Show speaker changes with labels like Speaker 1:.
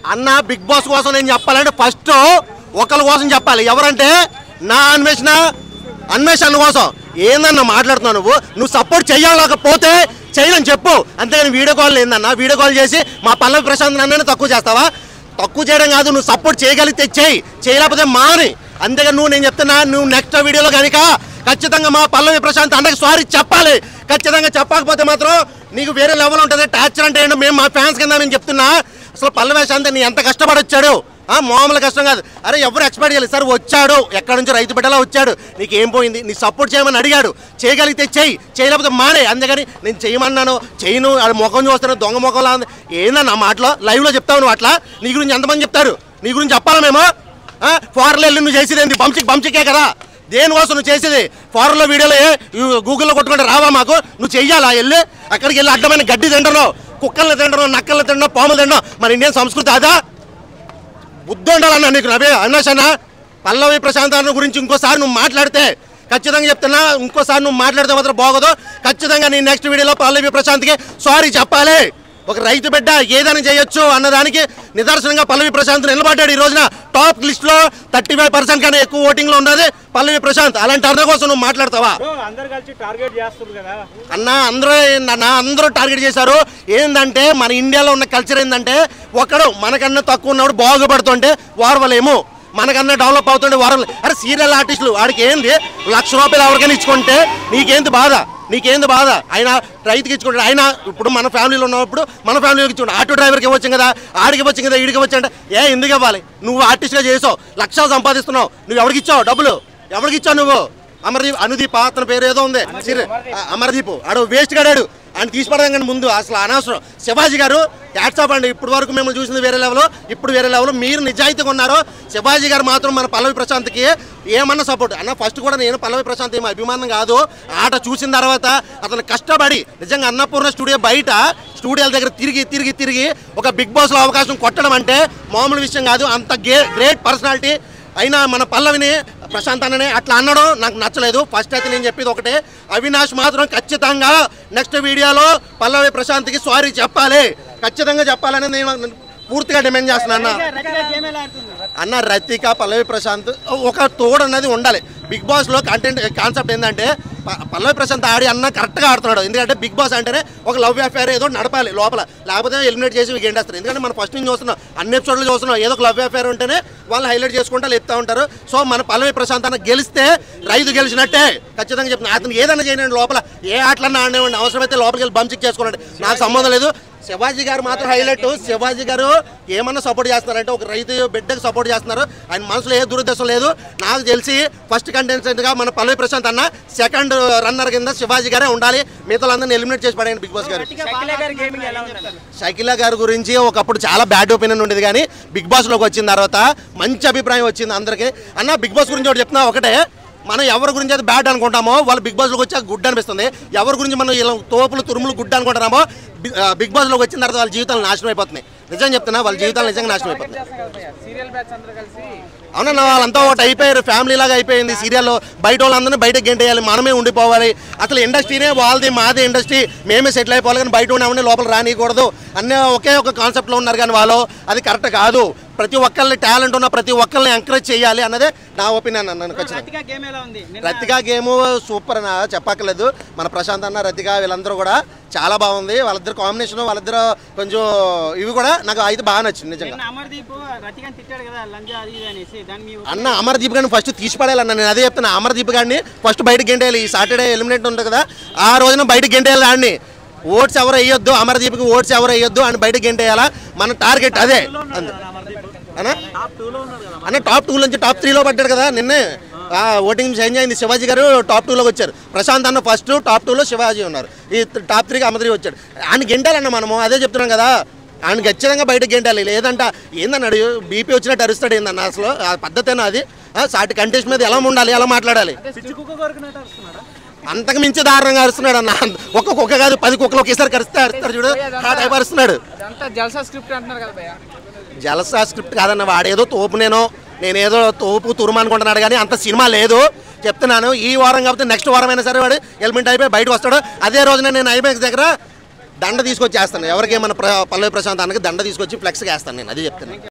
Speaker 1: అన్న big boss కోసం నేను చెప్పాలంటే ఫస్ట్ ఒకరి కోసం చెప్పాలి ఎవరంటే నా అన్వేషణ అన్వేషణ కోసం ఏందన్న మాట్లాడుతున్నావు నువ్వు నువ్వు సపోర్ట్ చేయలేకపోతే చేయని చెప్పు అంతేగాని వీడియో కాల్ ఏందన్న వీడియో కాల్ చేసి మా పల్లవి ప్రశాంత్ నన్ను తక్కువ చేస్తావా తక్కువ చేయడం కాదు నువ్వు సపోర్ట్ చేయగలిగితే చేయి చేయలేకపోతే మాని అంతేగాని నువ్వు నేను చెప్తున్నా నువ్వు నెక్స్ట్ వీడియోలో కనుక ఖచ్చితంగా మా పల్లవి ప్రశాంత్ అన్నకి సారీ చెప్పాలి ఖచ్చితంగా చెప్పకపోతే మాత్రం నీకు వేరే లెవెల్ ఉంటుంది టార్చర్ అంటే ఏంటో మేము మా ఫ్యాన్స్ కింద నేను చెప్తున్నా అసలు పల్లవి ప్రశాంత్ నీ ఎంత కష్టపడి వచ్చాడు ఆ, మామూలు కష్టం కాదు అరే ఎవరు ఎక్స్పెక్ట్ చేయాలి సార్ వచ్చాడు ఎక్కడి నుంచి రైతు బిడ్డలా వచ్చాడు నీకు ఏం పోయింది నీ సపోర్ట్ చేయమని అడిగాడు చేయగలిగితే చెయ్యి చేయలేకపోతే మానే అందుకని నేను చేయమన్నాను చేయను అది ముఖం చూస్తాను దొంగ ముఖంలా ఉంది ఏందన్న ఆ మాటలో లైవ్లో చెప్తావు నువ్వు అట్లా నీ గురించి ఎంతమంది చెప్తారు నీ గురించి చెప్పాలా మేము ఫారెన్ వెళ్ళి నువ్వు చేసేది ఏంది బంచిక్ బంచికే కదా దేనికోసం నువ్వు చేసేది ఫారెన్లో వీడియోలో ఏ- ఈ గూగుల్లో కొట్టుకుంటే రావా మాకు నువ్వు చెయ్యాలా వెళ్ళి అక్కడికి వెళ్ళి అడ్డమైన గడ్డి తింటున్నావు కుక్కల్ని తింటున్నావు నక్కల్ని తింటున్నావు పాములు తింటున్నావు మరి ఇండియన్ సంస్కృతి అదా బుద్ధి ఉండాలన్నా నీకు నవే అన్నాసన్న పల్లవి ప్రశాంత్ గురించి ఇంకోసారి నువ్వు మాట్లాడితే ఖచ్చితంగా చెప్తున్నా ఇంకోసారి నువ్వు మాట్లాడితే మాత్రం బాగోదు ఖచ్చితంగా నీ నెక్స్ట్ వీడియోలో పల్లవి ప్రశాంత్కి సారీ చెప్పాలి ఒక రైతు బిడ్డ ఏదైనా చేయొచ్చు అన్నదానికి నిదర్శనంగా పల్లవి ప్రశాంత్ నిలబడ్డాడు ఈ రోజున టాప్ లిస్ట్లో థర్టీ ఫైవ్ పర్సెంట్ కన్నా ఎక్కువ ఓటింగ్లో ఉన్నది పల్లవి ప్రశాంత్ అలాంటి అర్థం కోసం నువ్వు మాట్లాడతావా
Speaker 2: బ్రో అందరు కలిసి టార్గెట్ చేస్తారు కదా
Speaker 1: అన్న అందరూ నా అందరూ టార్గెట్ చేశారు ఏంటంటే మన ఇండియాలో ఉన్న కల్చర్ ఏంటంటే ఒకడు మనకన్నా తక్కువ ఉన్నవాడు బాగుపడుతుంటే వారవలేము మనకన్నా డెవలప్ అవుతుంటే వారం అరే సీరియల్ ఆర్టిస్టులు వాడికి ఏంది లక్ష రూపాయలు ఎవరికైనా ఇచ్చుకుంటే నీకేంది బాధ నీకేంది బాధ ఆయన రైతుకి ఇచ్చుకుంటాడు ఆయన ఇప్పుడు మన ఫ్యామిలీలో ఉన్నప్పుడు మన ఫ్యామిలీకి ఇచ్చుకుంటాడు ఆటో డ్రైవర్కి ఇవ్వచ్చు కదా ఆడికి ఇవ్వచ్చు కదా ఈడికి ఇవ్వచ్చు అంటే ఏ ఎందుకు ఇవ్వాలి నువ్వు ఆర్టిస్ట్గా చేసావు లక్షలు సంపాదిస్తున్నావు నువ్వు ఎవరికి ఇచ్చావు డబ్బులు ఎవరికి ఇచ్చావు నువ్వు అమర్దీప్ అనుదీప్ అతని పేరు ఏదో ఉంది సిరి- ఆ, అమర్దీప్ ఆడు వేస్ట్ గడాడు ఆయన తీసిపడదాం కానీ ముందు అసలు అనవసరం శివాజీ గారు యాట్సాప్ అండి ఇప్పుడు వరకు మిమ్మల్ని చూసింది వేరే లెవెల్ ఇప్పుడు వేరే లెవెల్ మీరు నిజాయితీగా ఉన్నారు శివాజీ గారు మాత్రం మన పల్లవి ప్రశాంత్కి ఏమన్నా సపోర్ట్ అన్న ఫస్ట్ కూడా నేను పల్లవి ప్రశాంత్ ఏమో అభిమానం కాదు ఆట చూసిన తర్వాత అతను కష్టపడి నిజంగా అన్నపూర్ణ స్టూడియో బయట స్టూడియోల దగ్గర తిరిగి తిరిగి తిరిగి ఒక బిగ్ బాస్లో అవకాశం కొట్టడం అంటే మామూలు విషయం కాదు అంత గే గ్రేట్ పర్సనాలిటీ అయినా మన పల్లవిని ప్రశాంత్ అన్ననే అట్లా అనడం నాకు నచ్చలేదు ఫస్ట్ అయితే నేను చెప్పేది ఒకటే అవినాష్ మాత్రం ఖచ్చితంగా నెక్స్ట్ వీడియోలో పల్లవి ప్రశాంత్కి సారీ చెప్పాలి ఖచ్చితంగా చెప్పాలని నేను పూర్తిగా డిమాండ్ చేస్తున్నాను అన్న అన్న రతిక పల్లవి ప్రశాంత్ ఒక తోడు అన్నది ఉండాలి బిగ్ బాస్లో కంటెంట్ కాన్సెప్ట్ ఏంటంటే ప- పల్లవి ప్రశాంత్ ఆడి అన్న కరెక్ట్గా ఆడుతున్నాడు ఎందుకంటే బిగ్ బాస్ అంటేనే ఒక లవ్ అఫేర్ ఏదో నడపాలి లోపల లేకపోతే ఎలిమినేట్ చేసి గెండేస్తారు ఎందుకంటే మనం ఫస్ట్ నుంచి చూస్తున్నాం అన్ని ఎపిసోడ్లు చూస్తున్నాం ఏదో ఒక లవ్ అఫేర్ ఉంటేనే వాళ్ళు హైలైట్ చేసుకుంటా చెప్తా ఉంటారు సో మన పల్లవి ప్రశాంత్ అన్న గెలిస్తే రైతు గెలిచినట్టే ఖచ్చితంగా చెప్తున్నా అతను ఏదైనా చేయనండి లోపల ఏ ఆటలన్నా ఆడనివ్వండి అవసరమైతే లోపలికి వెళ్ళి బంచిక్ చేసుకోండి నాకు సంబంధం లేదు శివాజీ గారు మాత్రం హైలైట్ శివాజీ గారు ఏమన్నా సపోర్ట్ చేస్తున్నారంటే ఒక రైతు బిడ్డకు సపోర్ట్ చేస్తున్నారు ఆయన మనసులో ఏ దురుద్దేశం లేదు నాకు తెలిసి ఫస్ట్ కంటెంటెంట్గా మన పల్లవి ప్రశాంత్ అన్న సెకండ్ రన్నర్ కింద శివాజీ గారే ఉండాలి మిగతా అందరిని ఎలిమినేట్ చేసి పడేయండి బిగ్ బాస్ గారు షకిలా గారి గురించి ఒకప్పుడు చాలా బ్యాడ్ ఒపీనియన్ ఉండేది కానీ బిగ్ బాస్లోకి వచ్చిన తర్వాత మంచి అభిప్రాయం వచ్చింది అందరికీ అన్న బిగ్ బాస్ గురించి ఒకటి చెప్తున్నా ఒకటే మనం ఎవరి గురించి అయితే బ్యాడ్ అనుకుంటామో వాళ్ళు బిగ్ బాస్లోకి వచ్చాక గుడ్ అనిపిస్తుంది ఎవరి గురించి మనం ఇలా తోపులు తురుములు గుడ్ అనుకుంటున్నామో బి- ఆ, బిగ్ బాస్లోకి వచ్చిన తర్వాత వాళ్ళ జీవితాలు నాశనం అయిపోతున్నాయి నిజం చెప్తున్నా వాళ్ళ జీవితాలు నిజంగా నాశనం అయిపోతున్నాయి
Speaker 3: సీరియల్ బ్యాచ్ అందరూ కలిసి
Speaker 1: అవునన్న వాళ్ళంతా ఒకటి అయిపోయారు ఫ్యామిలీ లాగా అయిపోయింది సీరియల్లో బయట వాళ్ళందరినీ బయటకు గెంటేయాలి మనమే ఉండిపోవాలి అసలు ఇండస్ట్రీనే వాళ్ళది మాదే ఇండస్ట్రీ మేమే సెటిల్ అయిపోవాలి కానీ బయట ఉన్నామని లోపల రానియకూడదు అన్నీ ఒకే ఒక కాన్సెప్ట్లో ఉన్నారు కానీ వాళ్ళు అది కరెక్ట్ కాదు ప్రతి ఒక్కరిని టాలెంట్ ఉన్న ప్రతి ఒక్కరిని ఎంకరేజ్ చేయాలి అన్నదే నా ఒపీనియన్ అన్నాను ఖచ్చితంగా
Speaker 2: రతిక గేమ్ ఎలా ఉంది నిన్న
Speaker 1: రతిక గేమ్ సూపర్ అన్న చెప్పక్కర్లేదు మన ప్రశాంత్ అన్న రతిక వీళ్ళందరూ కూడా చాలా బాగుంది వాళ్ళిద్దరు కాంబినేషన్ వాళ్ళిద్దరు కొంచెం ఇవి కూడా నాకు అయితే బాగా నచ్చింది నిజంగా
Speaker 2: నిన్న అమర్దీప్ రతికని తిట్టాడు కదా లంజా అది ఇది అనేసి దాని మీ
Speaker 1: అన్న అమర్దీప్ గారిని ఫస్ట్ తీసిపడేయాలన్న నేను అదే చెప్తున్నా అమర్దీప్ గారిని ఫస్ట్ బయటకు గెంటేయాలి ఈ సాటర్డే ఎలిమినేట్ ఉంటుంది కదా ఆ రోజున బయటకు గెంటేయాలి దాన్ని ఓట్స్ ఎవరు వేయొద్దు అమర్దీప్కి ఓట్స్ ఎవరు వేయొద్దు అని బయటకు గెంటేయాలా మన టార్గెట్ అదే అంతే. అన్న అన్న టాప్ టూ నుంచి టాప్ త్రీలో పడ్డాడు కదా నిన్నే ఆ, ఓటింగ్ చేంజ్ అయింది శివాజీ గారు టాప్ టూలోకి వచ్చారు ప్రశాంత్ అన్న ఫస్ట్ టాప్ టూలో శివాజీ ఉన్నారు ఈ టాప్ త్రీకి అమర్దీప్ వచ్చాడు ఆయన గెంటాలన్న మనము అదే చెప్తున్నాం కదా ఆయన ఖచ్చితంగా బయటకు గెంటాలి లేదంట ఏందన్నాడు బీపీ వచ్చినట్టు అరుస్తాడు ఏందన్న అసలు ఆ పద్ధతేనా అది ఆ, సాటి కంటెస్ట్ మీద ఎలా ఉండాలి ఎలా మాట్లాడాలి
Speaker 2: పిచ్చి కుక్క కొరికినట్టు వస్తున్నాడా
Speaker 1: అంతకు మించి దారుణంగా అరుస్తున్నాడు అన్న ఒక్క కుక్క కాదు పది కుక్కలు ఒకేసారి కరిస్తే అరుస్తారు చూడు ఆ టైప్ అరుస్తున్నాడు
Speaker 3: అదంతా జల్సా స్క్రిప్ట్ అంటున్నారు కదా భయ్య
Speaker 1: జలసా స్క్రిప్ట్ కాదన్న వాడేదో తోపు నేను నేనేదో తోపు తురుము అనుకుంటున్నాడు కానీ అంత సినిమా లేదు చెప్తున్నాను ఈ వారం కాకపోతే నెక్స్ట్ వారం అయినా సరే వాడు ఎలిమెంట్ అయిపోయి బయటకు వస్తాడు అదే రోజున నేను ఐమాక్స్ దగ్గర దండ తీసుకొచ్చి వేస్తాను ఎవరికి మన ప్ర పల్లవి ప్రశాంత్ అన్నకి దండ తీసుకొచ్చి ఫ్లెక్స్కి వేస్తాను నేను అది చెప్తాను